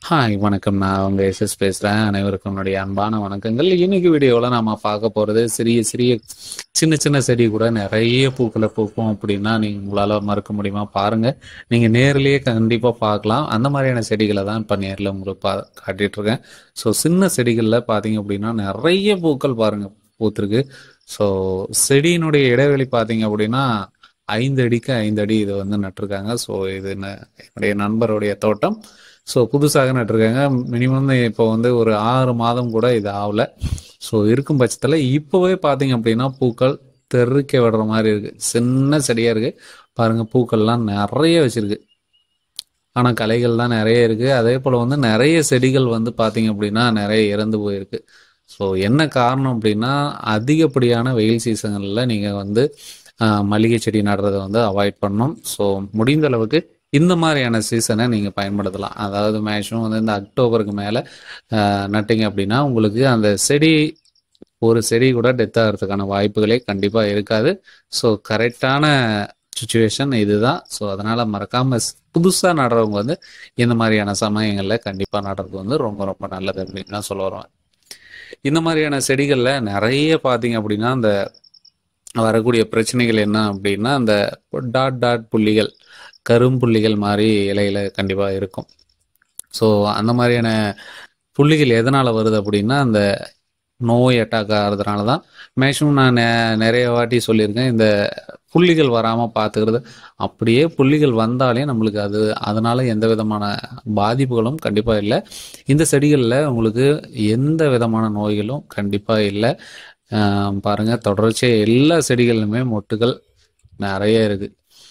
hi வணக்கம் நான் உங்க எஸ்எஸ் பேசுறேன் அனைவருக்கும் என்னுடைய அன்பான வணக்கங்கள் இன்னைக்கு வீடியோவில் நாம பார்க்க போறது சிறிய சிறிய சின்ன சின்ன செடி கூட நிறைய பூக்களை பூக்கும் அப்படின்னா நீங்க உங்களால மறுக்க முடியுமா பாருங்க நீங்க நேர்லயே கண்டிப்பா பார்க்கலாம் அந்த மாதிரியான செடிகளை தான் இப்ப நேர்ல உங்களுக்கு பா காட்டிட்டு இருக்கேன் ஸோ சின்ன செடிகள்ல பாத்தீங்க அப்படின்னா நிறைய பூக்கள் பாருங்க பூத்திருக்கு ஸோ செடியினுடைய இடைவெளி பாத்தீங்க அப்படின்னா ஐந்து அடிக்கு ஐந்து அடி இது வந்து நட்டிருக்காங்க ஸோ இது என்ன- என்னுடைய நண்பருடைய தோட்டம் ஸோ புதுசாக நட்டிருக்காங்க மினிமம் இப்போ வந்து ஒரு ஆறு மாதம் கூட இது ஆகல ஸோ இருக்கும் பட்சத்தில் இப்போவே பார்த்தீங்க அப்படின்னா பூக்கள் தெறிக்க விடுற மாதிரி இருக்கு சின்ன செடியா இருக்கு பாருங்க பூக்கள்லாம் நிறைய வச்சிருக்கு ஆனால் களைகள் தான் நிறைய இருக்கு அதே போல் வந்து நிறைய செடிகள் வந்து பார்த்தீங்க அப்படின்னா நிறைய இறந்து போயிருக்கு ஸோ என்ன காரணம் அப்படின்னா அதிகப்படியான வெயில் சீசன்களில் நீங்கள் வந்து ஆஹ், மல்லிகை செடி நடுறதை வந்து அவாய்ட் பண்ணணும் ஸோ முடிந்த அளவுக்கு இந்த மாதிரியான சீசனை நீங்கள் பயன்படுத்தலாம் அதாவது மேக்ஸிமம் வந்து இந்த அக்டோபருக்கு மேலே நட்டிங்க அப்படின்னா உங்களுக்கு அந்த செடி ஒரு செடி கூட டெத் ஆகிறதுக்கான வாய்ப்புகளே கண்டிப்பாக இருக்காது ஸோ கரெக்டான சுச்சுவேஷன் இதுதான் ஸோ அதனால் மறக்காமல் புதுசாக நடுறவங்க வந்து இந்த மாதிரியான சமயங்களில் கண்டிப்பாக நடுறது வந்து ரொம்ப ரொம்ப நல்லது அப்படின்னு தான் சொல்ல வருவேன் இந்த மாதிரியான செடிகளில் நிறைய பார்த்தீங்க அப்படின்னா அந்த வரக்கூடிய பிரச்சனைகள் என்ன அப்படின்னா அந்த டாட் டாட் புள்ளிகள் கரும்புள்ளிகள் மாதிரி இலையில கண்டிப்பாக இருக்கும் ஸோ அந்த மாதிரியான புள்ளிகள் எதனால் வருது அப்படின்னா அந்த நோய் அட்டாக் ஆகிறதுனால தான் மேக்ஸிமம் நான் நெ- நிறைய வாட்டி சொல்லியிருக்கேன் இந்த புள்ளிகள் வராமல் பார்த்துக்கிறது அப்படியே புள்ளிகள் வந்தாலே நம்மளுக்கு அது அதனால எந்த விதமான பாதிப்புகளும் கண்டிப்பாக இல்லை இந்த செடிகளில் உங்களுக்கு எந்த விதமான நோய்களும் கண்டிப்பாக இல்லை ஆஹ் பாருங்க தொடர்ச்சியாக எல்லா செடிகளிலுமே மொட்டுகள் நிறைய இருக்கு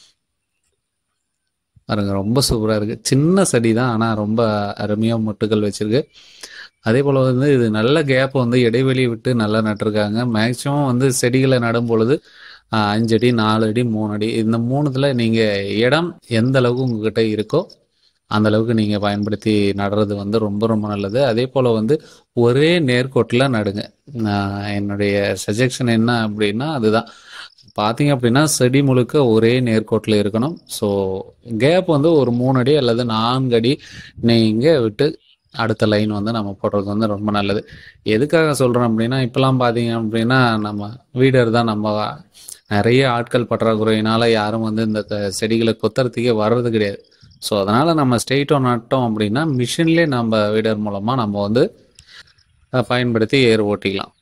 பாருங்க ரொம்ப சூப்பராக இருக்கு சின்ன செடி தான் ஆனால் ரொம்ப அருமையாக மொட்டுகள் வச்சிருக்கு அதே போல் வந்து இது நல்ல கேப் வந்து இடைவெளி விட்டு நல்லா நட்டிருக்காங்க மேக்ஸிமம் வந்து செடிகளை நடும் பொழுது ஆஹ், அஞ்சு அடி நாலு அடி மூணு அடி இந்த மூணுத்துல நீங்கள் இடம் எந்த அளவுக்கு உங்ககிட்ட இருக்கோ அந்த அளவுக்கு நீங்கள் பயன்படுத்தி நடுறது வந்து ரொம்ப ரொம்ப நல்லது அதே போல் வந்து ஒரே நேர்கோட்டில் நடுங்க நான் என்னுடைய சஜஷன் என்ன அப்படின்னா அதுதான் பார்த்தீங்க அப்படின்னா செடி முழுக்க ஒரே நேர்கோட்டில் இருக்கணும் ஸோ கேப் வந்து ஒரு மூணு அடி அல்லது நான்கு அடி நீங்கள் விட்டு அடுத்த லைன் வந்து நம்ம போடுறது வந்து ரொம்ப நல்லது எதுக்காக சொல்கிறோம் அப்படின்னா இப்போலாம் பார்த்தீங்க அப்படின்னா நம்ம வீடர் தான் நம்ம நிறைய ஆட்கள் பற்றாக்குறையினால யாரும் வந்து இந்த க- செடிகளை கொத்துறதுக்கே வர்றது கிடையாது ஸோ அதனால் நம்ம ஸ்ட்ரெயிட்டோ நட்டோம் அப்படின்னா மிஷின்லேயே நம்ம வீடர் மூலமாக நம்ம வந்து அஹ், பயன்படுத்தி ஏர் ஓட்டிக்கலாம்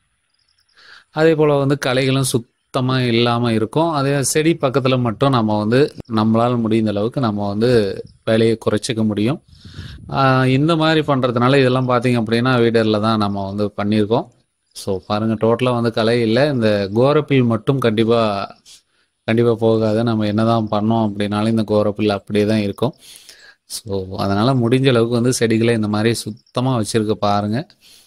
அதே போல் வந்து களைகளும் சுத்தமாக இல்லாமல் இருக்கும் அதே செடி பக்கத்தில் மட்டும் நம்ம வந்து நம்மளால் முடிந்த அளவுக்கு நம்ம வந்து வேலையை குறைச்சிக்க முடியும் ஆஹ் இந்த மாதிரி பண்ணுறதுனால இதெல்லாம் பார்த்தீங்க அப்படின்னா வீடரில் தான் நம்ம வந்து பண்ணியிருக்கோம் ஸோ பாருங்கள் டோட்டலாக வந்து கலை இல்லை இந்த கோரப்பில் மட்டும் கண்டிப்பாக கண்டிப்பாக போகாது நம்ம என்னதான் பண்ணோம் அப்படின்னாலும் இந்த கோரப்பில் அப்படியே தான் இருக்கும் ஸோ அதனால் முடிஞ்ச அளவுக்கு வந்து செடிகளை இந்த மாதிரி சுத்தமாக வச்சுருக்க பாருங்கள்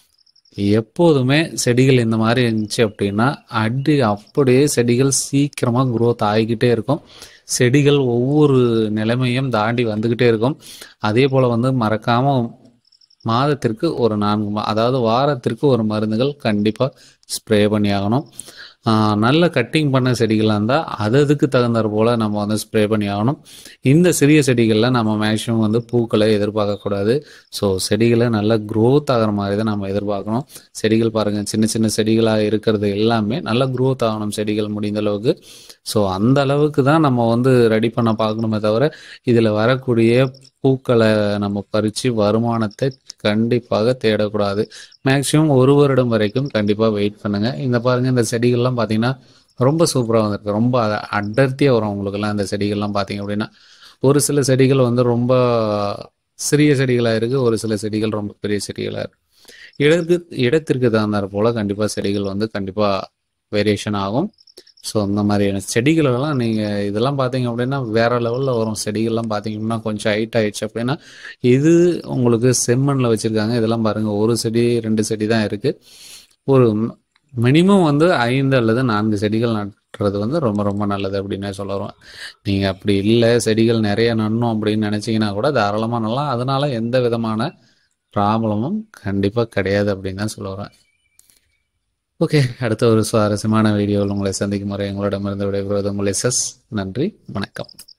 எப்போதுமே செடிகள் இந்த மாதிரி இருந்துச்சு அப்படின்னா அடி அப்படியே செடிகள் சீக்கிரமாக growth ஆகிக்கிட்டே இருக்கும் செடிகள் ஒவ்வொரு நிலைமையும் தாண்டி வந்துக்கிட்டே இருக்கும் அதே போல் வந்து மறக்காமல் மாதத்திற்கு ஒரு நான்கு மா அதாவது வாரத்திற்கு ஒரு மருந்துகள் கண்டிப்பாக ஸ்ப்ரே பண்ணி ஆகணும் ஆஹ் நல்ல கட்டிங் பண்ண செடிகளாக இருந்தால் அது அதுக்கு தகுந்தாற் போல் நம்ம வந்து ஸ்ப்ரே பண்ணி ஆகணும் இந்த சிறிய செடிகளில் நம்ம மேக்ஸிமம் வந்து பூக்களை எதிர்பார்க்கக்கூடாது ஸோ செடிகளை நல்லா growth ஆகிற மாதிரி தான் நம்ம எதிர்பார்க்கணும் செடிகள் பாருங்கள் சின்ன சின்ன செடிகளாக இருக்கிறது எல்லாமே நல்லா growth ஆகணும் செடிகள் முடிந்த அளவுக்கு ஸோ அந்த அளவுக்கு தான் நம்ம வந்து ரெடி பண்ண பார்க்கணுமே தவிர இதில் வரக்கூடிய பூக்களை நம்ம பறித்து வருமானத்தை கண்டிப்பாக தேடக்கூடாது மேக்ஸிமம் ஒரு வருடம் வரைக்கும் கண்டிப்பாக வெயிட் பண்ணுங்க இந்த பாருங்க இந்த செடிகள்லாம் பார்த்தீங்கன்னா ரொம்ப சூப்பராக வந்திருக்கு ரொம்ப அ- அடர்த்தியாக வரும் உங்களுக்கெல்லாம் இந்த செடிகள்லாம் பார்த்தீங்க அப்படின்னா ஒரு சில செடிகள் வந்து ரொம்ப சிறிய செடிகளாக இருக்கு ஒரு சில செடிகள் ரொம்ப பெரிய செடிகளாக இருக்கு இடத்துக்கு இடத்திற்கு தகுந்தாற் போல கண்டிப்பாக செடிகள் வந்து கண்டிப்பாக வேரியேஷன் ஆகும் ஸோ அந்த மாதிரியான செடிகளெல்லாம் நீங்கள் இதெல்லாம் பார்த்தீங்க அப்படின்னா வேற லெவலில் வரும் செடிகள்லாம் பார்த்தீங்கன்னா கொஞ்சம் ஹைட் ஆயிடுச்சு அப்படின்னா இது உங்களுக்கு செம்மண்ணில் வச்சுருக்காங்க இதெல்லாம் பாருங்கள் ஒரு செடி ரெண்டு செடி தான் இருக்குது ஒரு மினிமம் வந்து ஐந்து அல்லது நான்கு செடிகள் நட்டுறது வந்து ரொம்ப ரொம்ப நல்லது அப்படின்னே சொல்ல வருவேன் நீங்கள் அப்படி இல்லை செடிகள் நிறைய நடணும் அப்படின்னு நினச்சிங்கன்னா கூட தாராளமாக நல்லா அதனால எந்த விதமான ப்ராப்ளமும் கண்டிப்பாக கிடையாது அப்படின்னு தான் சொல்ல வருவேன் ஓகே அடுத்த ஒரு சுவாரஸ்யமான வீடியோவில் உங்களை சந்திக்கும் முறை உங்களிடமிருந்து விடைபெறுவது உங்களை எஸ் நன்றி வணக்கம்